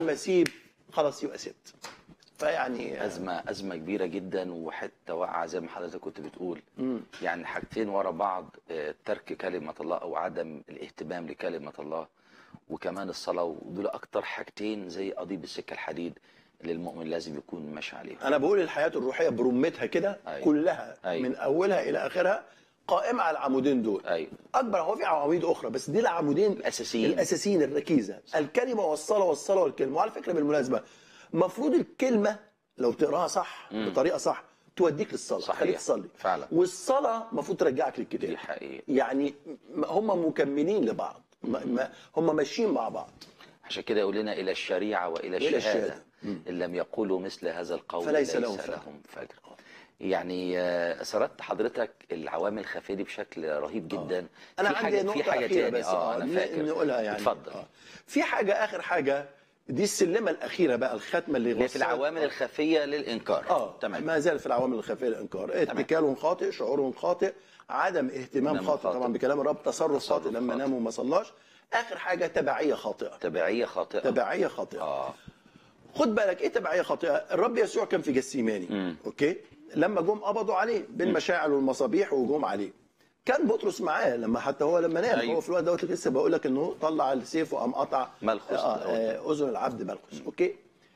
لما اسيب خلاص يبقى سبت فيعني أزمة أزمة كبيرة جدا وحتة واقعة زي ما حضرتك كنت بتقول يعني حاجتين ورا بعض آه، ترك كلمة الله أو عدم الاهتمام لكلمة الله وكمان الصلاة ودول أكتر حاجتين زي قضيب السكة الحديد اللي المؤمن لازم يكون ماشي عليهم انا بقول الحياه الروحيه برمتها كده أيوة. كلها أيوة. من اولها الى اخرها قائمه على العمودين دول أيوة اكبر هو في عواميد اخرى بس دي العمودين الأساسيين. الاساسيين الركيزه الكلمه والصلاه والصلاه والكلمه وعلى فكره بالمناسبه المفروض الكلمه لو تقراها صح بطريقه صح توديك للصلاه صحيح. تخليك تصلي فعلا. والصلاه المفروض ترجعك للكتاب دي حقيقة يعني م- هم مكملين لبعض ما- ما- هم ماشيين مع بعض عشان كده يقول لنا إلى الشريعة وإلى إلى الشهادة الشهادة. إن لم يقولوا مثل هذا القول فليس ليس لهم فجر. لهم فجر يعني آه، سردت حضرتك العوامل الخفيه دي بشكل رهيب جدا انا في عندي حاجه نقطه في حاجه أخيرة تاني بس اه انا ن- فاكر نقولها يعني اتفضل آه. في حاجه اخر حاجه دي السلمه الاخيره بقى الختمه اللي اللي في وصلت- العوامل الخفيه للانكار اه تمام ما زال في العوامل الخفيه الانكار اتكال خاطئ شعور خاطئ عدم اهتمام نعم خاطئ خاطئ. طبعا بكلام الرب تصرف تصرف خاطئ لما خاطئ. نام وما صلاش اخر حاجه تبعيه خاطئه تبعيه خاطئه تبعيه خاطئه اه خد بالك ايه تبعيه خاطئه الرب يسوع كان في جسيماني مم. اوكي لما جم قبضوا عليه بالمشاعل والمصابيح وجم عليه كان بطرس معاه لما حتى هو لما نام أيوة. هو في الوقت دوت لسه بقول لك انه طلع السيف وقام قطع ملخص آه دوت. آه اذن العبد ملخص اوكي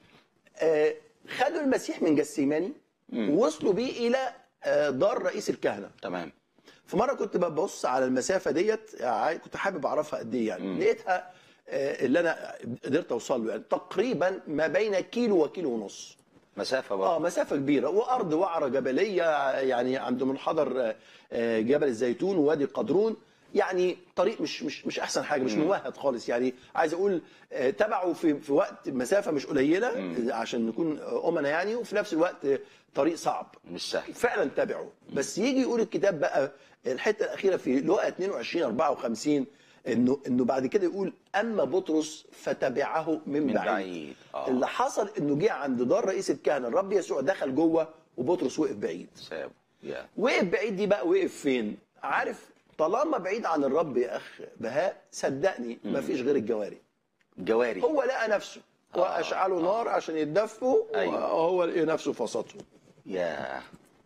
آه خدوا المسيح من جسيماني ووصلوا بيه الى آه دار رئيس الكهنه تمام في مره كنت ببص على المسافه ديت يعني كنت حابب اعرفها قد ايه يعني لقيتها آه، اللي انا قدرت اوصل له يعني تقريبا ما بين كيلو وكيلو ونص مسافه اه بقى مسافه كبيره وارض وعره جبليه يعني عند منحدر آه، آه، جبل الزيتون ووادي قدرون يعني طريق مش مش مش احسن حاجه مش ممهد خالص يعني عايز اقول آه، تبعه في في وقت مسافه مش قليله آه، عشان نكون آه، امنا يعني وفي نفس الوقت آه، طريق صعب مش سهل فعلا تابعه بس يجي يقول الكتاب بقى الحته الاخيره في لقا 22 54 انه انه بعد كده يقول اما بطرس فتبعه من, من بعيد, بعيد. آه. اللي حصل انه جه عند دار رئيس الكهنه الرب يسوع دخل جوه وبطرس وقف بعيد ساب يا وقف بعيد دي بقى وقف فين عارف طالما بعيد عن الرب يا اخ بهاء صدقني ما فيش غير الجواري جواري هو لقى نفسه واشعلوا نار عشان يتدفوا أيوة. وهو لقى نفسه في وسطهم يا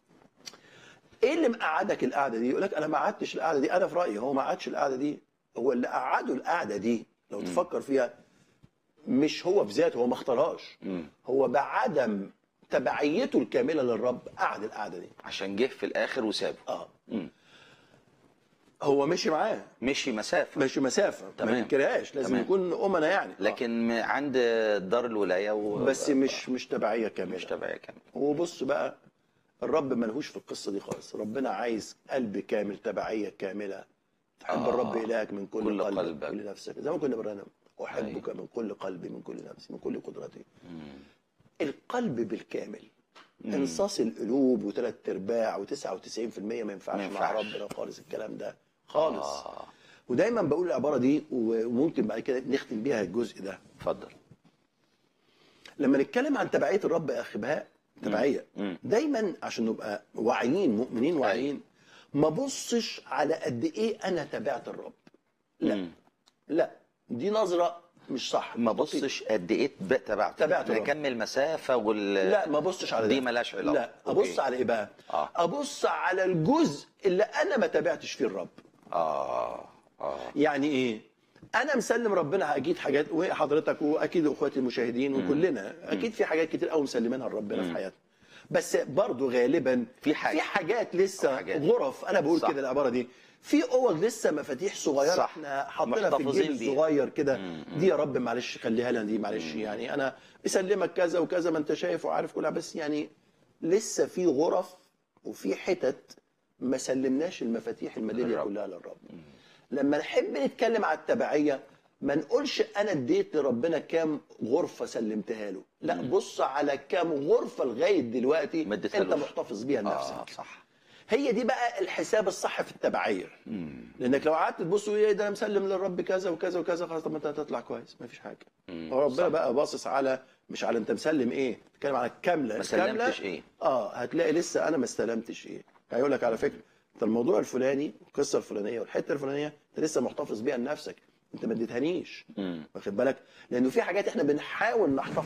ايه اللي مقعدك القعده دي؟ يقول لك انا ما قعدتش القعده دي، انا في رايي هو ما قعدش القعده دي، هو اللي قعده القعده دي لو تفكر فيها مش هو بذاته هو ما اختارهاش هو بعدم تبعيته الكامله للرب قعد القعده دي عشان جه في الاخر وسابه اه مم. هو مشي معاه مشي مسافه مشي مسافه ما تمام. ننكرهاش لازم تمام. يكون امنا يعني آه. لكن م- عند دار الولايه و... بس مش مش تبعيه مش كامله تبعيه كمان وبص بقى الرب ملهوش في القصه دي خالص ربنا عايز قلب كامل تبعيه كامله تحب آه. الرب الهك من كل, كل قلبك قلبك. كل نفسك زي ما كنا برنا احبك من كل قلبي من كل نفسي من كل قدرتي القلب بالكامل انصاص القلوب وثلاث ارباع و99% ما ينفعش ما مع ينفعش. ربنا خالص الكلام ده خالص آه. ودايما بقول العباره دي وممكن بعد كده نختم بيها الجزء ده اتفضل لما نتكلم عن تبعيه الرب يا اخي بهاء تبعيه مم. دايما عشان نبقى واعيين مؤمنين واعيين ما بصش على قد ايه انا تابعت الرب لا مم. لا دي نظره مش صح ما بصش قد ايه بقى تبعته تبعته انا رب. اكمل مسافه وال لا ما بصش على دي ده. ملهاش علاقه لا أوكي. ابص على ايه بقى آه. ابص على الجزء اللي انا ما تابعتش فيه الرب اه اه يعني ايه انا مسلم ربنا اكيد حاجات وحضرتك واكيد اخواتي المشاهدين وكلنا اكيد في حاجات كتير قوي مسلمينها لربنا في حياتنا بس برضه غالبا في حاجة. في حاجات لسه حاجات. غرف انا بقول صح. كده العباره دي في اوض لسه مفاتيح صغيره صح. احنا حاطينها في محتفظين الجيب بيها. الصغير كده دي يا رب معلش خليها لنا دي معلش يعني انا بسلمك كذا وكذا ما انت شايف وعارف كلها بس يعني لسه في غرف وفي حتت ما سلمناش المفاتيح الميداليه للرب. كلها للرب لما نحب نتكلم على التبعيه ما نقولش انا اديت لربنا كام غرفه سلمتها له لا بص على كام غرفه لغايه دلوقتي ما انت اديتهالوش. محتفظ بيها لنفسك اه صح هي دي بقى الحساب الصح في التبعيه لانك لو قعدت تبص وتقول ايه ده انا مسلم للرب كذا وكذا وكذا خلاص طب ما انت هتطلع كويس ما فيش حاجه هو ربنا بقى باصص على مش على انت مسلم ايه بتتكلم على الكامله ما الكاملة، سلمتش إيه؟ اه هتلاقي لسه انا ما استلمتش ايه هيقول لك على فكره انت الموضوع الفلاني القصه الفلانيه والحته الفلانيه انت لسه محتفظ بيها لنفسك انت ما اديتهانيش مم. واخد بالك لانه في حاجات احنا بنحاول نحتفظ